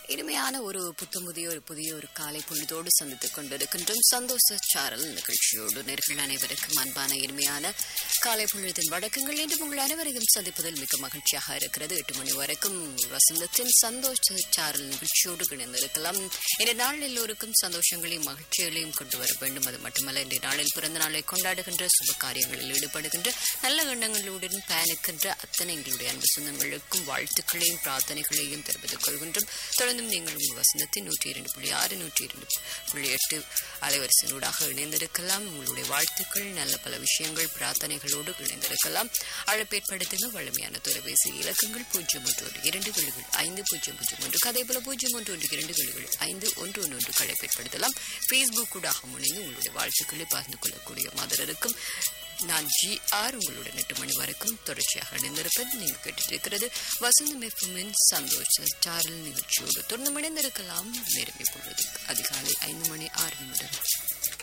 இனிமையான ஒரு புத்தமுதிய ஒரு புதிய ஒரு காலை பொழுதோடு சந்தித்துக் கொண்டிருக்கின்றோம் சந்தோஷ சாரல் நிகழ்ச்சியோடு நேர்கள் அனைவருக்கும் அன்பான இனிமையான காலை பொழுதின் வழக்கங்கள் என்று உங்கள் அனைவரையும் சந்திப்பதில் மிக மகிழ்ச்சியாக இருக்கிறது எட்டு மணி வரைக்கும் வசந்தத்தின் சந்தோஷ சாரல் நிகழ்ச்சியோடு இணைந்திருக்கலாம் இந்த நாள் எல்லோருக்கும் சந்தோஷங்களையும் மகிழ்ச்சிகளையும் கொண்டு வர வேண்டும் அது மட்டுமல்ல இன்றைய நாளில் பிறந்த நாளை கொண்டாடுகின்ற சுப காரியங்களில் ஈடுபடுகின்ற நல்ல எண்ணங்களுடன் பயணிக்கின்ற அத்தனை எங்களுடைய அன்பு சொந்தங்களுக்கும் வாழ்த்துக்களையும் பிரார்த்தனைகளையும் தெரிவித்துக் கொள்கின்றோம் தொடர்ந்தும் நீங்கள் உங்கள் வசந்தத்தின் நூற்றி இரண்டு புள்ளி ஆறு நூற்றி இரண்டு புள்ளி எட்டு அலைவரிசையூடாக இணைந்திருக்கலாம் உங்களுடைய வாழ்த்துக்கள் நல்ல பல விஷயங்கள் பிரார்த்தனைகளோடு இணைந்திருக்கலாம் அழைப்பேற்படுத்துங்க வலிமையான தொலைபேசி இலக்கங்கள் பூஜ்ஜியம் ஒன்று ஒன்று இரண்டு விழுகள் ஐந்து பூஜ்ஜியம் பூஜ்ஜியம் ஒன்று அதே போல பூஜ்ஜியம் ஒன்று ஒன்று இரண்டு விழுகள் ஐந்து ஒன்று ஒன்று ஒன்று அழைப்பேற்படுத்தலாம் ஃபேஸ்புக் ஊடாக முனைந்து உங்களுடைய வாழ்த்துக்களை பகிர்ந்து கொள்ளக்கூடிய மாதிரி இருக்கும் நான் ஜி ஆர் உங்களுடன் எட்டு மணி வரைக்கும் தொடர்ச்சியாக இணைந்திருப்பது நீங்கள் கேட்டுட்டு இருக்கிறது வசந்தம் எஃப்எம்மின் சந்தோஷ சாரல் நிகழ்ச்சியோடு தொடர்ந்து இணைந்திருக்கலாம் நேரம் இப்பொழுது அதிகாலை ஐந்து மணி ஆறு நிமிடம்